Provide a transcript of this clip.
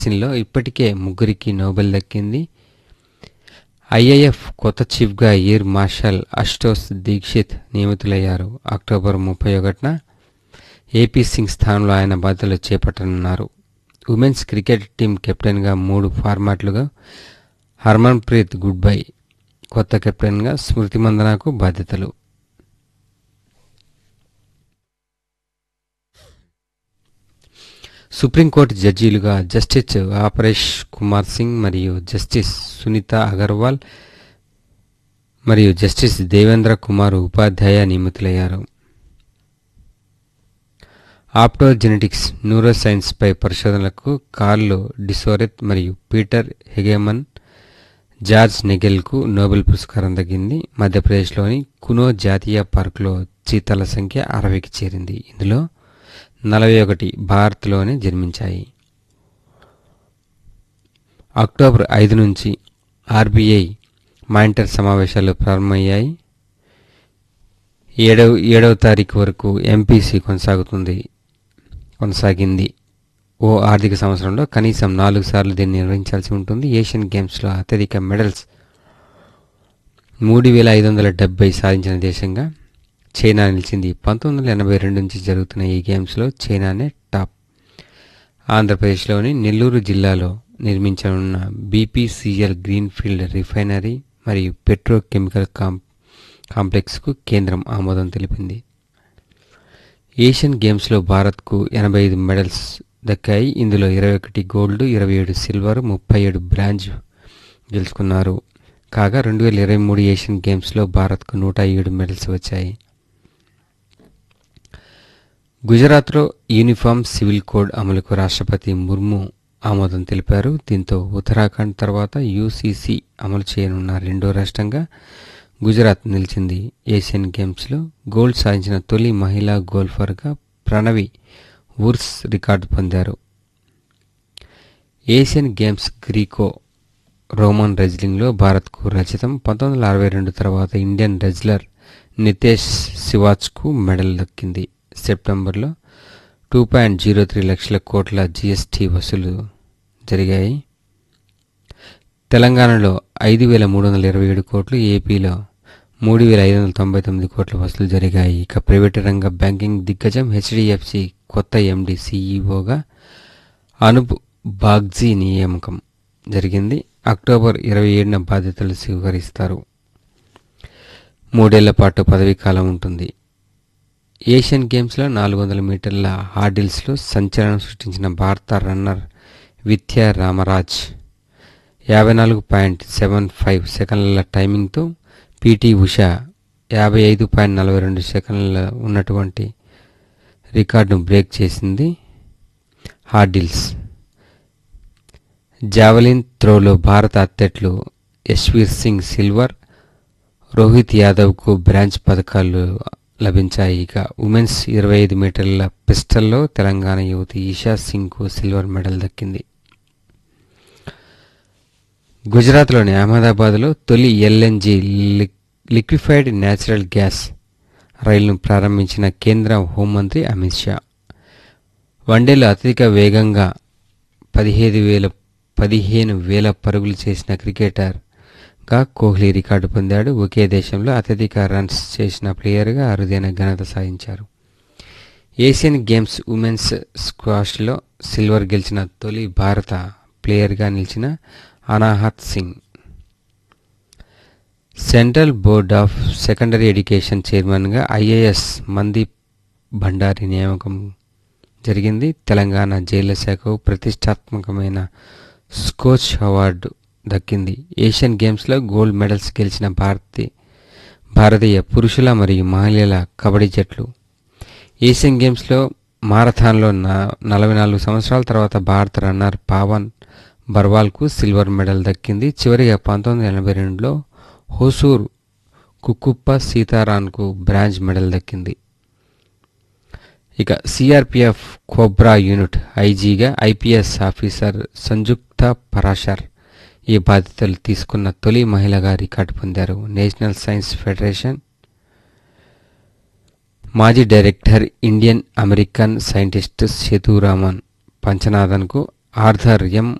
లో ఇప్పటికే ముగ్గురికి నోబెల్ దక్కింది ఐఏఎఫ్ కొత్త చీఫ్గా ఎయిర్ మార్షల్ అశుతోష్ దీక్షిత్ నియమితులయ్యారు అక్టోబర్ ముప్పై ఒకటిన ఏపీ సింగ్ స్థానంలో ఆయన బాధ్యతలు చేపట్టనున్నారు ఉమెన్స్ క్రికెట్ టీం కెప్టెన్గా మూడు ఫార్మాట్లుగా హర్మన్ ప్రీత్ గుడ్ బై కొత్త కెప్టెన్గా స్మృతి మందనకు బాధ్యతలు సుప్రీంకోర్టు జడ్జీలుగా జస్టిస్ ఆపరేష్ కుమార్ సింగ్ మరియు జస్టిస్ సునీత అగర్వాల్ మరియు జస్టిస్ దేవేంద్ర కుమార్ ఉపాధ్యాయ నియమితులయ్యారు ఆప్టోజెనెటిక్స్ న్యూరోసైన్స్పై పరిశోధనలకు కార్లో డిసోరెత్ మరియు పీటర్ హెగెమన్ జార్జ్ నెగెల్కు నోబెల్ పురస్కారం దక్కింది మధ్యప్రదేశ్లోని కునో జాతీయ పార్కులో చీతాల సంఖ్య అరవైకి చేరింది ఇందులో నలభై ఒకటి భారత్లోనే జన్మించాయి అక్టోబర్ ఐదు నుంచి ఆర్బీఐ మానిటర్ సమావేశాలు ప్రారంభమయ్యాయి ఏడవ ఏడవ తారీఖు వరకు ఎంపీసీ కొనసాగుతుంది కొనసాగింది ఓ ఆర్థిక సంవత్సరంలో కనీసం నాలుగు సార్లు దీన్ని నిర్వహించాల్సి ఉంటుంది ఏషియన్ గేమ్స్లో అత్యధిక మెడల్స్ మూడు వేల ఐదు వందల డెబ్బై సాధించిన దేశంగా చైనా నిలిచింది పంతొమ్మిది వందల ఎనభై రెండు నుంచి జరుగుతున్న ఈ గేమ్స్లో చైనానే టాప్ ఆంధ్రప్రదేశ్లోని నెల్లూరు జిల్లాలో నిర్మించనున్న బీపీసీఎల్ గ్రీన్ఫీల్డ్ రిఫైనరీ మరియు పెట్రోకెమికల్ కాం కాంప్లెక్స్కు కేంద్రం ఆమోదం తెలిపింది ఏషియన్ గేమ్స్లో భారత్కు ఎనభై ఐదు మెడల్స్ దక్కాయి ఇందులో ఇరవై ఒకటి గోల్డ్ ఇరవై ఏడు సిల్వర్ ముప్పై ఏడు బ్రాంజ్ గెలుచుకున్నారు కాగా రెండు వేల ఇరవై మూడు ఏషియన్ గేమ్స్లో భారత్కు నూట ఏడు మెడల్స్ వచ్చాయి గుజరాత్లో యూనిఫామ్ సివిల్ కోడ్ అమలుకు రాష్ట్రపతి ముర్ము ఆమోదం తెలిపారు దీంతో ఉత్తరాఖండ్ తర్వాత యూసీసీ అమలు చేయనున్న రెండో రాష్ట్రంగా గుజరాత్ నిలిచింది ఏషియన్ గేమ్స్లో గోల్డ్ సాధించిన తొలి మహిళా గోల్ఫర్గా ప్రణవి వుర్స్ రికార్డు పొందారు ఏషియన్ గేమ్స్ గ్రీకో రోమన్ రెజ్లింగ్లో భారత్కు రచితం పంతొమ్మిది వందల అరవై రెండు తర్వాత ఇండియన్ రెజ్లర్ నితేష్ శివాజ్కు మెడల్ దక్కింది సెప్టెంబర్లో టూ పాయింట్ జీరో త్రీ లక్షల కోట్ల జీఎస్టీ వసూలు జరిగాయి తెలంగాణలో ఐదు వేల మూడు వందల ఇరవై ఏడు కోట్లు ఏపీలో మూడు వేల ఐదు వందల తొంభై తొమ్మిది కోట్ల వసూలు జరిగాయి ఇక ప్రైవేటు రంగ బ్యాంకింగ్ దిగ్గజం హెచ్డిఎఫ్సి కొత్త ఎండి సిఈఓగా అనుప్ బాగ్జీ నియామకం జరిగింది అక్టోబర్ ఇరవై ఏడున బాధ్యతలు స్వీకరిస్తారు మూడేళ్ల పాటు పదవీ కాలం ఉంటుంది ఏషియన్ గేమ్స్లో నాలుగు వందల మీటర్ల హార్డిల్స్లో సంచలనం సృష్టించిన భారత రన్నర్ విద్యా రామరాజ్ యాభై నాలుగు పాయింట్ సెవెన్ ఫైవ్ సెకండ్ల టైమింగ్తో పీటీ ఉష యాభై ఐదు పాయింట్ నలభై రెండు సెకండ్ల ఉన్నటువంటి రికార్డును బ్రేక్ చేసింది హార్డిల్స్ జావలిన్ త్రోలో భారత అథ్లెట్లు యశ్వీర్ సింగ్ సిల్వర్ రోహిత్ యాదవ్కు బ్రాంచ్ పథకాలు లభించాయి ఇక ఉమెన్స్ ఇరవై ఐదు మీటర్ల పిస్టల్లో తెలంగాణ యువతి ఈషా సింగ్కు సిల్వర్ మెడల్ దక్కింది గుజరాత్లోని అహ్మదాబాద్లో తొలి ఎల్ఎన్జి లిక్విఫైడ్ న్యాచురల్ గ్యాస్ రైలును ప్రారంభించిన కేంద్ర హోంమంత్రి అమిత్ షా వన్డేలో అత్యధిక వేగంగా పదిహేను వేల పదిహేను వేల పరుగులు చేసిన క్రికెటర్గా కోహ్లీ రికార్డు పొందాడు ఒకే దేశంలో అత్యధిక రన్స్ చేసిన ప్లేయర్గా అరుదైన ఘనత సాధించారు ఏషియన్ గేమ్స్ ఉమెన్స్ స్క్వాష్లో సిల్వర్ గెలిచిన తొలి భారత ప్లేయర్గా నిలిచిన Anahat Singh Central Board of Secondary Education చైర్మన్గా ఐఏఎస్ మందీప్ భండారి నియామకం జరిగింది తెలంగాణ జైళ్ల శాఖకు ప్రతిష్టాత్మకమైన స్కోచ్ అవార్డు దక్కింది ఏషియన్ గేమ్స్లో గోల్డ్ మెడల్స్ గెలిచిన భారతీ భారతీయ పురుషుల మరియు మహిళల కబడ్డీ జట్లు ఏషియన్ గేమ్స్లో మారథాన్లో నలభై నాలుగు సంవత్సరాల తర్వాత భారత రన్నర్ పావన్ బర్వాల్కు సిల్వర్ మెడల్ దక్కింది చివరిగా పంతొమ్మిది వందల ఎనభై రెండులో హోసూర్ కుక్కుప్ప సీతారాన్కు బ్రాంజ్ మెడల్ దక్కింది ఇక సిఆర్పిఎఫ్ కోబ్రా యూనిట్ ఐజీగా ఐపీఎస్ ఆఫీసర్ సంయుక్త పరాశర్ ఈ బాధ్యతలు తీసుకున్న తొలి మహిళగా రికార్డు పొందారు నేషనల్ సైన్స్ ఫెడరేషన్ మాజీ director Indian American scientist Sethuraman పంచనాథన్కు ఆర్థర్ ఎం